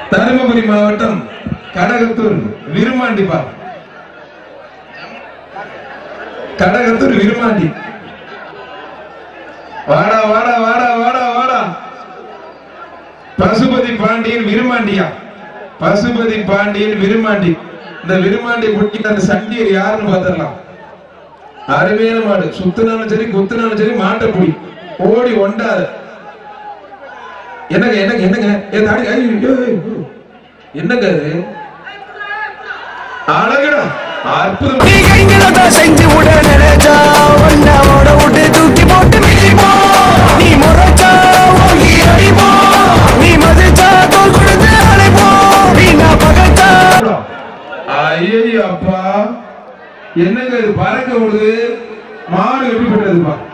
தருமபுரி மாவட்டம் கடகத்தூர் விருமாண்டிப்பா கடகத்தூர் விருமாண்டி வாடா வாடா வாடா வாடா வாடா பசுபதி பாண்டியன் விருமாண்டியா பசுபதி பாண்டியன் விருமாண்டி இந்த விருமாண்டி குட்டிட்டு அந்த சண்டியர் யாருன்னு பாத்திரலாம் அருமையான மாடு சுத்தினாலும் சரி குத்துனாலும் சரி மாட்டை புடி ஓடி ஒண்டாது என்னங்க என்னங்க என்னங்க ஏ தாடி ஐயோ, ஐயோ, ஐயோ. என்னங்க அது அழகுடா அற்புதம் நீ கைங்களத செஞ்சு விட நினைச்சா ஒன்னவோட விட்டு தூக்கி போட்டு மிதிப்போ நீ முறைச்சா ஓங்கி அடிப்போ நீ மதிச்சா தோல் கொடுத்து அழைப்போ நீ நான் பகச்சா ஐயோ அப்பா என்னங்க இது பறக்க விடுது மாடு எப்படி போட்டதுப்பா